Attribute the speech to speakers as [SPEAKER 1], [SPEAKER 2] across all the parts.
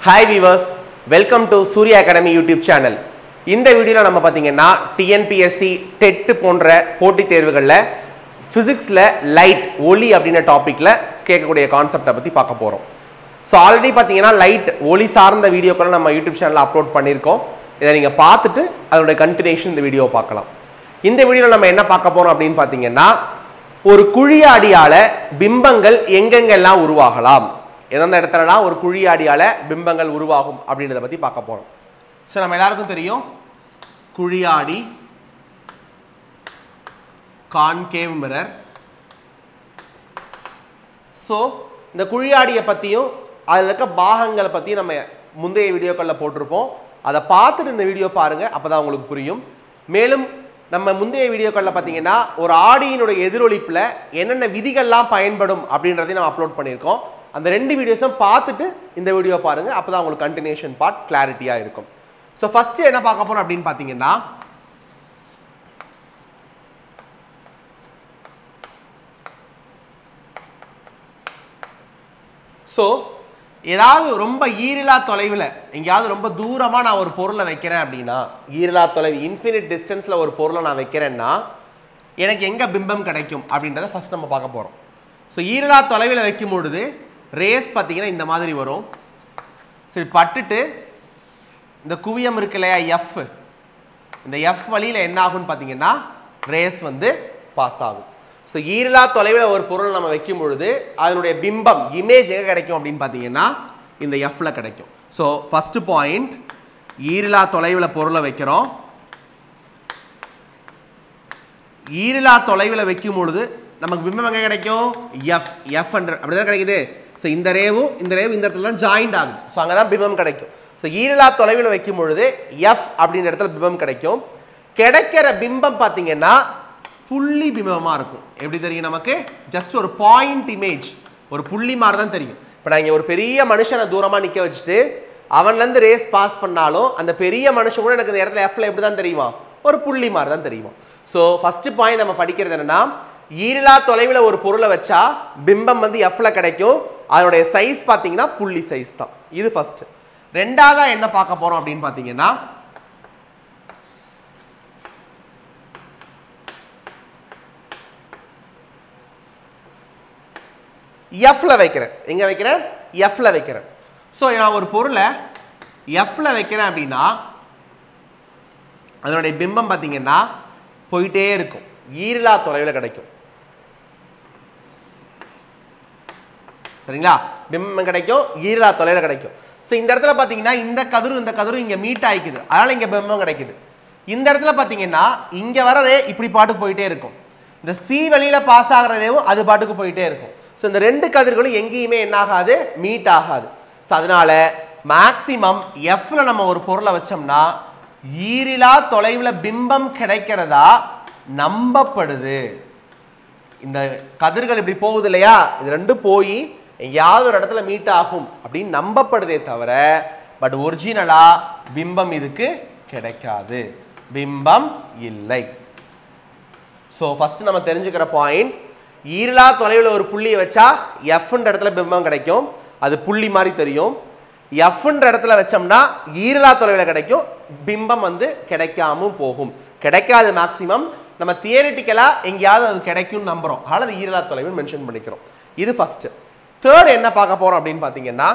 [SPEAKER 1] hi viewers welcome to Surya academy YouTube channel இந்த வீடியோவில் நம்ம பார்த்தீங்கன்னா டிஎன்பிஎஸ்சி டெட் போன்ற போட்டித் தேர்வுகளில் ஃபிசிக்ஸில் லைட் ஒளி அப்படின்ற டாப்பிக்கில் கேட்கக்கூடிய கான்செப்டை பற்றி பார்க்க போகிறோம் ஸோ ஆல்ரெடி பார்த்தீங்கன்னா லைட் ஒளி சார்ந்த வீடியோக்களை நம்ம யூடியூப் சேனலில் அப்லோட் பண்ணியிருக்கோம் இதை நீங்கள் பார்த்துட்டு அதனுடைய கண்டினியூஷன் இந்த வீடியோவை பார்க்கலாம் இந்த வீடியோவில் நம்ம என்ன பார்க்க போகிறோம் அப்படின்னு பார்த்தீங்கன்னா ஒரு குழியாடியால் பிம்பங்கள் எங்கெங்கெல்லாம் உருவாகலாம் எந்தெந்த இடத்துலலாம் ஒரு குழியாடியால பிம்பங்கள் உருவாகும் அப்படின்றத பற்றி பார்க்க போகிறோம் ஸோ நம்ம எல்லாருக்கும் தெரியும் குழியாடி கான்கேவ் மிரர் ஸோ இந்த குழியாடியை பற்றியும் அதில் இருக்க பாகங்களை பற்றியும் நம்ம முந்தைய வீடியோக்களில் போட்டிருப்போம் அதை பார்த்துட்டு இந்த வீடியோ பாருங்கள் அப்போ தான் உங்களுக்கு புரியும் மேலும் நம்ம முந்தைய வீடியோக்களில் பார்த்தீங்கன்னா ஒரு ஆடியினுடைய எதிரொலிப்பில் என்னென்ன விதிகள்லாம் பயன்படும் அப்படின்றதையும் நம்ம அப்லோட் பண்ணியிருக்கோம் அந்த ரெண்டு வீடியோஸும் பார்த்துட்டு இந்த வீடியோ பாருங்கள் அப்போ தான் உங்களுக்கு கண்டினியூஷன் பார்ட் கிளாரிட்டியாக இருக்கும் ஸோ ஃபஸ்ட்டு என்ன பார்க்க போகிறோம் அப்படின்னு பார்த்தீங்கன்னா ஸோ ஏதாவது ரொம்ப ஈரிலா தொலைவில் எங்கேயாவது ரொம்ப தூரமாக நான் ஒரு பொருளை வைக்கிறேன் அப்படின்னா ஈரிலா தொலைவு இன்ஃபினிட் டிஸ்டன்ஸில் ஒரு பொருளை நான் வைக்கிறேன்னா எனக்கு எங்கே பிம்பம் கிடைக்கும் அப்படின்றத ஃபஸ்ட் நம்ம பார்க்க போகிறோம் ஸோ ஈரிலா தொலைவில் வைக்கும் பொழுது ரேஸ் பார்த்தீங்கன்னா இந்த மாதிரி வரும் சரி பட்டுட்டு இந்த குவியம் இருக்கு இல்லையா எஃப் இந்த எஃப் வழியில் என்ன ஆகும்னு பார்த்தீங்கன்னா ரேஸ் வந்து பாஸ் ஆகும் ஸோ ஈரலா தொலைவில் ஒரு பொருள் நம்ம வைக்கும் பொழுது அதனுடைய பிம்பம் இமேஜ் எங்கே கிடைக்கும் அப்படின்னு பார்த்தீங்கன்னா இந்த எஃப்ல கிடைக்கும் ஸோ ஃபர்ஸ்ட் பாயிண்ட் ஈரலா தொலைவில் பொருளை வைக்கிறோம் ஈரலா தொலைவில் வைக்கும் பொழுது நமக்கு பிம்பம் எங்கே கிடைக்கும் எஃப் எஃப் ஹண்ட்ரட் அப்படி தான் கிடைக்குது ஸோ இந்த ரேவும் இந்த ரேவும் இந்த இடத்துல தான் ஜாயிண்ட் ஆகுது ஸோ அங்கே தான் பிம்பம் கிடைக்கும் ஸோ ஈரலா தொலைவில் வைக்கும் பொழுது எஃப் அப்படின்ற இடத்துல பிம்பம் கிடைக்கும் கிடைக்கிற பிம்பம் பார்த்தீங்கன்னா புள்ளி பிம்பமாக இருக்கும் எப்படி தெரியும் நமக்கு ஜஸ்ட் ஒரு பாயிண்ட் இமேஜ் ஒரு புள்ளி மாதிரி தான் தெரியும் இப்போ நான் இங்கே ஒரு பெரிய மனுஷனை தூரமாக நிற்க வச்சுட்டு அவன்லேருந்து ரேஸ் பாஸ் பண்ணாலும் அந்த பெரிய மனுஷன் கூட எனக்கு இந்த இடத்துல எஃப்ல எப்படி தான் தெரியுமா ஒரு புள்ளி மாதிரி தான் தெரியுமா ஸோ ஃபர்ஸ்ட் பாயிண்ட் நம்ம படிக்கிறது என்னன்னா ஈரலா தொலைவில் ஒரு பொருளை வச்சா பிம்பம் வந்து எஃப்ல கிடைக்கும் அதனுடைய சைஸ் பார்த்தீங்கன்னா புள்ளி சைஸ் தான் இது ஃபர்ஸ்ட் ரெண்டாவதா என்ன பார்க்க போறோம் அப்படின்னு பார்த்தீங்கன்னா எஃப்ல வைக்கிறேன் எங்க வைக்கிறேன் எஃப்ல வைக்கிறேன் ஸோ நான் ஒரு பொருளை எஃப்ல வைக்கிறேன் அப்படின்னா அதனுடைய பிம்பம் பார்த்தீங்கன்னா போயிட்டே இருக்கும் ஈரலா தொலைவில் கிடைக்கும் சரிங்களா பிம்பம் கிடைக்கும் ஈரலா தொலைவில் கிடைக்கும் ஸோ இந்த இடத்துல பார்த்தீங்கன்னா இந்த கதிரும் இந்த கதிரும் இங்கே மீட் ஆயிக்குது அதனால இங்கே பிம்பம் கிடைக்குது இந்த இடத்துல பார்த்தீங்கன்னா இங்கே வர ரே இப்படி பாட்டுக்கு போயிட்டே இருக்கும் இந்த சி வழியில் பாஸ் ஆகிற ரேவும் அது பாட்டுக்கு போயிட்டே இருக்கும் ஸோ இந்த ரெண்டு கதிர்களும் எங்கேயுமே என்ன ஆகாது மீட் ஆகாது ஸோ அதனால மேக்சிமம் எஃப்ல நம்ம ஒரு பொருளை வச்சோம்னா ஈரிலா தொலைவில் பிம்பம் கிடைக்கிறதா நம்பப்படுது இந்த கதிர்கள் இப்படி போகுது இல்லையா இது ரெண்டும் போய் எங்கேயாவது ஒரு இடத்துல மீட் ஆகும் அப்படின்னு நம்பப்படுதே தவிர பட் ஒரிஜினலா பிம்பம் இதுக்கு கிடைக்காது பிம்பம் இல்லை ஸோ ஃபர்ஸ்ட் நம்ம தெரிஞ்சுக்கிற பாயிண்ட் ஈரலா தொலைவில் ஒரு புள்ளியை வச்சா எஃப்ன்ற இடத்துல பிம்பம் கிடைக்கும் அது புள்ளி மாதிரி தெரியும் எஃப்ன்ற இடத்துல வச்சோம்னா ஈரலா தொலைவில் கிடைக்கும் பிம்பம் வந்து கிடைக்காம போகும் கிடைக்காது மேக்சிமம் நம்ம தியரிட்டிக்கலாக எங்கேயாவது அது கிடைக்கும்னு நம்புறோம் அதனால் அது ஈரலா தொலைவில் மென்ஷன் பண்ணிக்கிறோம் இது ஃபர்ஸ்ட் தேர்ட் என்ன பார்க்க போறோம் அப்படின்னு பார்த்தீங்கன்னா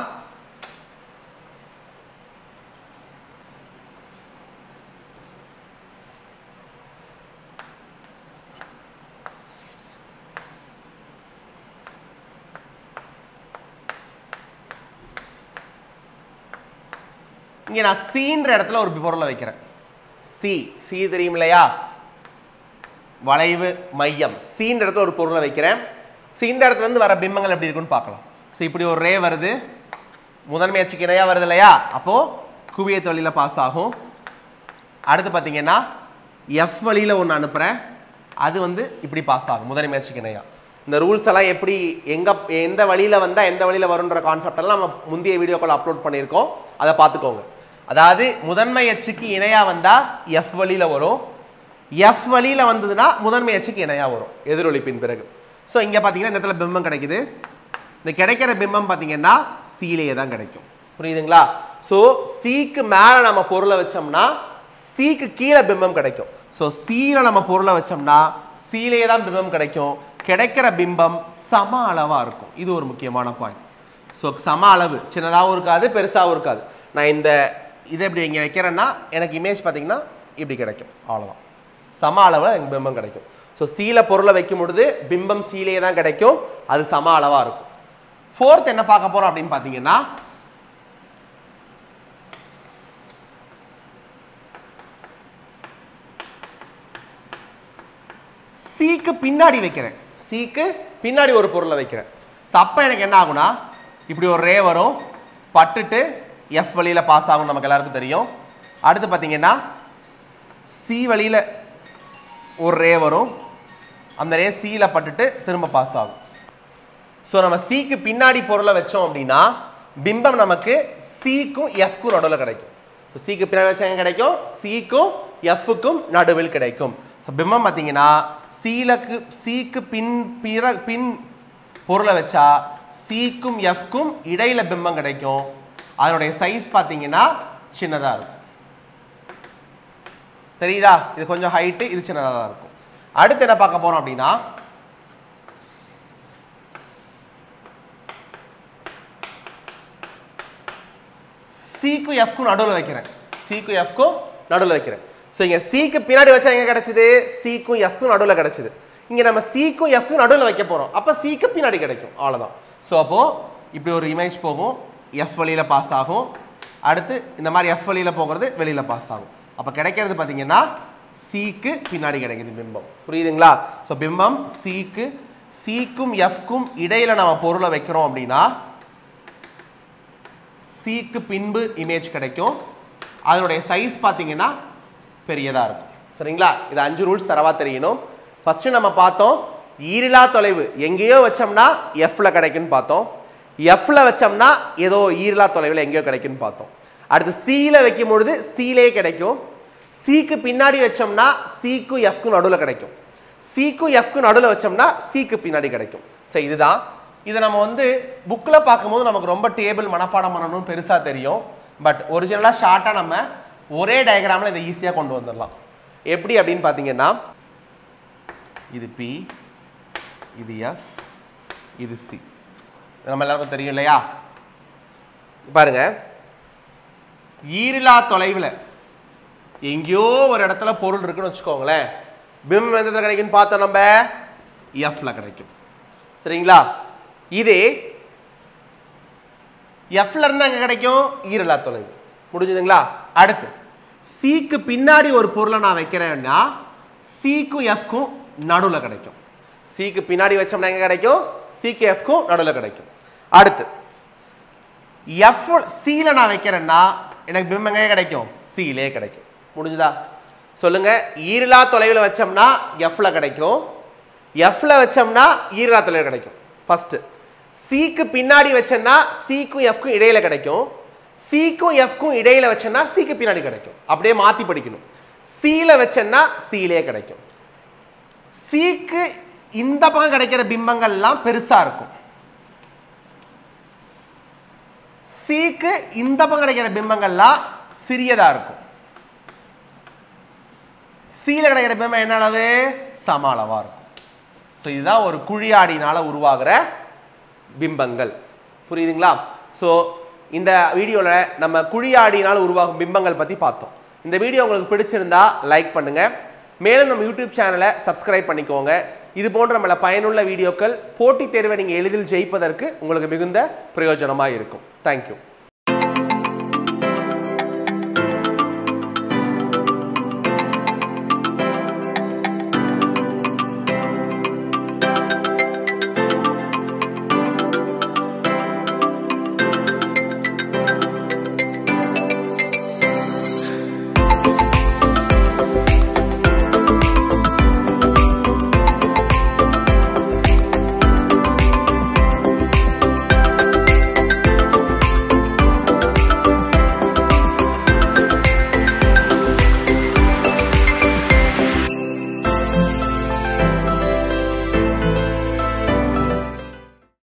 [SPEAKER 1] இங்க நான் சீன்ற இடத்துல ஒரு பொருளை வைக்கிறேன் சி சி தெரியும் இல்லையா வளைவு மையம் சீன்ற இடத்துல ஒரு பொருளை வைக்கிறேன் ஸோ இந்த இடத்துல இருந்து வர பிம்பங்கள் எப்படி இருக்குன்னு பார்க்கலாம் ஸோ இப்படி ஒரு ரே வருது முதன்மை அச்சுக்கு இணையா வருது இல்லையா அப்போ குவியத் வழியில் பாஸ் ஆகும் அடுத்து பார்த்தீங்கன்னா எஃப் வழியில் ஒன்று அனுப்புகிறேன் அது வந்து இப்படி பாஸ் ஆகும் முதன்மை அச்சுக்கு இணையா இந்த ரூல்ஸ் எல்லாம் எப்படி எங்க எந்த வழியில் வந்தால் எந்த வழியில் வரும்ன்ற கான்செப்ட் எல்லாம் நம்ம முந்தைய வீடியோக்கள் அப்லோட் பண்ணியிருக்கோம் அதை பார்த்துக்கோங்க அதாவது முதன்மை அச்சுக்கு இணையாக வந்தால் எஃப் வழியில் வரும் எஃப் வழியில் வந்ததுன்னா முதன்மை அச்சுக்கு இணையாக வரும் எதிரொலிப்பின் பிறகு ஸோ இங்கே பார்த்தீங்கன்னா இந்த இடத்துல பிம்பம் கிடைக்குது இந்த கிடைக்கிற பிம்பம் பார்த்தீங்கன்னா சீலையே தான் கிடைக்கும் புரியுதுங்களா ஸோ சிக்கு மேலே நம்ம பொருளை வச்சோம்னா சிக்கு கீழே பிம்பம் கிடைக்கும் ஸோ சியில் நம்ம பொருளை வச்சோம்னா சீலே தான் பிம்பம் கிடைக்கும் கிடைக்கிற பிம்பம் சம அளவா இருக்கும் இது ஒரு முக்கியமான பாயிண்ட் ஸோ சம அளவு சின்னதாகவும் இருக்காது பெருசாகவும் இருக்காது நான் இந்த இதை இப்படி இங்கே வைக்கிறேன்னா எனக்கு இமேஜ் பார்த்தீங்கன்னா இப்படி கிடைக்கும் அவ்வளோதான் சம அளவில் எனக்கு பிம்பம் கிடைக்கும் ஸோ சீல பொருளை வைக்கும் பொழுது பிம்பம் சீலே தான் கிடைக்கும் அது சம அளவாக இருக்கும் ஃபோர்த் என்ன பார்க்க போகிறோம் அப்படின்னு பார்த்தீங்கன்னா சீக்கு பின்னாடி வைக்கிறேன் சீக்கு பின்னாடி ஒரு பொருளை வைக்கிறேன் ஸோ அப்போ எனக்கு என்ன ஆகும்னா இப்படி ஒரு ரே வரும் பட்டுட்டு எஃப் வழியில் பாஸ் ஆகும் நமக்கு எல்லாருக்கும் தெரியும் அடுத்து பார்த்தீங்கன்னா சி வழியில் ஒரு ரே வரும் அந்த ரே சியில் பட்டுட்டு திரும்ப பாஸ் ஆகும் ஸோ நம்ம சிக்கு பின்னாடி பொருளை வச்சோம் அப்படின்னா பிம்பம் நமக்கு சிக்கும் எஃப்க்கும் நடுவில் கிடைக்கும் சிக்கு பின்னாடி வச்சா எங்க கிடைக்கும் சிக்கும் எஃப்க்கும் நடுவில் கிடைக்கும் பிம்பம் பார்த்தீங்கன்னா சீலக்கு சிக்கு பின் பிற பின் பொருளை வச்சா சிக்கும் எஃப்க்கும் இடையில பிம்பம் கிடைக்கும் அதனுடைய சைஸ் பார்த்தீங்கன்னா சின்னதாக இருக்கும் தெரியுதா இது கொஞ்சம் ஹைட்டு இது சின்னதாக தான் இருக்கும் அடுத்து என்ன பார்க்க போறோம் அப்படின்னா சிக்கும் எஃப்க்கும் நடுவில் வைக்கிறேன் சிக்கும் எஃப்க்கும் நடுவில் வைக்கிறேன் ஸோ இங்கே சிக்கு பின்னாடி வச்சா எங்க கிடைச்சது சிக்கும் எஃப்க்கும் நடுவில் கிடைச்சது இங்கே நம்ம சிக்கும் எஃப்க்கும் நடுவில் வைக்க போகிறோம் அப்போ சிக்கு பின்னாடி கிடைக்கும் அவ்வளோதான் ஸோ அப்போது இப்படி ஒரு இமேஜ் போகும் எஃப் வழியில் பாஸ் ஆகும் அடுத்து இந்த மாதிரி எஃப் வழியில் போகிறது வெளியில் பாஸ் ஆகும் அப்போ கிடைக்கிறது பார்த்தீங்கன்னா சிக்கு பின்னாடி கிடைக்குது பிம்பம் புரியுதுங்களா ஸோ பிம்பம் சிக்கு சிக்கும் எஃப்க்கும் இடையில நம்ம பொருளை வைக்கிறோம் அப்படின்னா சிக்கு பின்பு இமேஜ் கிடைக்கும் அதனுடைய சைஸ் பார்த்தீங்கன்னா பெரியதாக இருக்கும் சரிங்களா இது அஞ்சு ரூல்ஸ் தரவா தெரியணும் ஃபர்ஸ்ட் நம்ம பார்த்தோம் ஈரிலா தொலைவு எங்கேயோ வச்சோம்னா எஃப்ல கிடைக்கும்னு பார்த்தோம் எஃப்ல வச்சோம்னா ஏதோ ஈரிலா தொலைவில் எங்கேயோ கிடைக்கும்னு பார்த்தோம் அடுத்து சியில வைக்கும் பொழுது சீலே கிடைக்கும் சிக்கு பின்னாடி வச்சோம்னா சிக்கும் எஃப்க்கும் நடுவில் கிடைக்கும் சிக்கும் எஃப்க்கும் நடுவில் வச்சோம்னா சிக்கு பின்னாடி கிடைக்கும் ஸோ இதுதான் இதை நம்ம வந்து புக்கில் பார்க்கும்போது நமக்கு ரொம்ப டேபிள் மனப்பாடம் பண்ணணும்னு பெருசாக தெரியும் பட் ஒரிஜினலாக ஷார்ட்டாக நம்ம ஒரே டயக்ராமில் இதை ஈஸியாக கொண்டு வந்துடலாம் எப்படி அப்படின்னு பார்த்தீங்கன்னா இது பி இது எஃப் இது சி நம்ம எல்லாருக்கும் தெரியும் இல்லையா பாருங்க ஈரிலா தொலைவில் எங்கேயோ ஒரு இடத்துல பொருள் இருக்குன்னு வச்சுக்கோங்களேன் பிம்பம் எந்த இடத்துல கிடைக்கும்னு பார்த்தோம் நம்ம எஃப்ல கிடைக்கும் சரிங்களா இதே எஃப்ல இருந்து அங்க கிடைக்கும் ஈரலா தொலைவு முடிஞ்சதுங்களா அடுத்து சிக்கு பின்னாடி ஒரு பொருளை நான் வைக்கிறேன்னா சிக்கும் எஃப்க்கும் நடுவில் கிடைக்கும் சிக்கு பின்னாடி வச்சோம்னா எங்க கிடைக்கும் சிக்கு எஃப்க்கும் நடுவில் கிடைக்கும் அடுத்து எஃப் சில நான் வைக்கிறேன்னா எனக்கு பிம்பம் எங்கே கிடைக்கும் சிலே கிடைக்கும் முடிஞ்சுதா சொல்லுங்க ஈரலா தொலைவில் வச்சோம்னா எஃப்ல கிடைக்கும் எஃப்ல வச்சோம்னா ஈரலா தொலைவில் கிடைக்கும் ஃபர்ஸ்ட் சிக்கு பின்னாடி வச்சேன்னா சிக்கும் எஃப்க்கும் இடையில கிடைக்கும் சிக்கும் எஃப்க்கும் இடையில வச்சேன்னா சிக்கு பின்னாடி கிடைக்கும் அப்படியே மாத்தி படிக்கணும் சில வச்சேன்னா சிலே கிடைக்கும் சிக்கு இந்த பக்கம் கிடைக்கிற பிம்பங்கள்லாம் பெருசா இருக்கும் சிக்கு இந்த பக்கம் கிடைக்கிற பிம்பங்கள்லாம் சிறியதா இருக்கும் சீல கிடைக்கிற பிம்பம் என்ன அளவு சம அளவா இருக்கும் ஸோ இதுதான் ஒரு குழியாடினால உருவாகிற பிம்பங்கள் புரியுதுங்களா ஸோ இந்த வீடியோவில் நம்ம குழியாடினால் உருவாகும் பிம்பங்கள் பற்றி பார்த்தோம் இந்த வீடியோ உங்களுக்கு பிடிச்சிருந்தா லைக் பண்ணுங்க மேலும் நம்ம யூடியூப் சேனலை சப்ஸ்கிரைப் பண்ணிக்கோங்க இது போன்ற நம்மள பயனுள்ள வீடியோக்கள் போட்டித் தேர்வை நீங்கள் எளிதில் ஜெயிப்பதற்கு உங்களுக்கு மிகுந்த பிரயோஜனமாக இருக்கும் தேங்க்யூ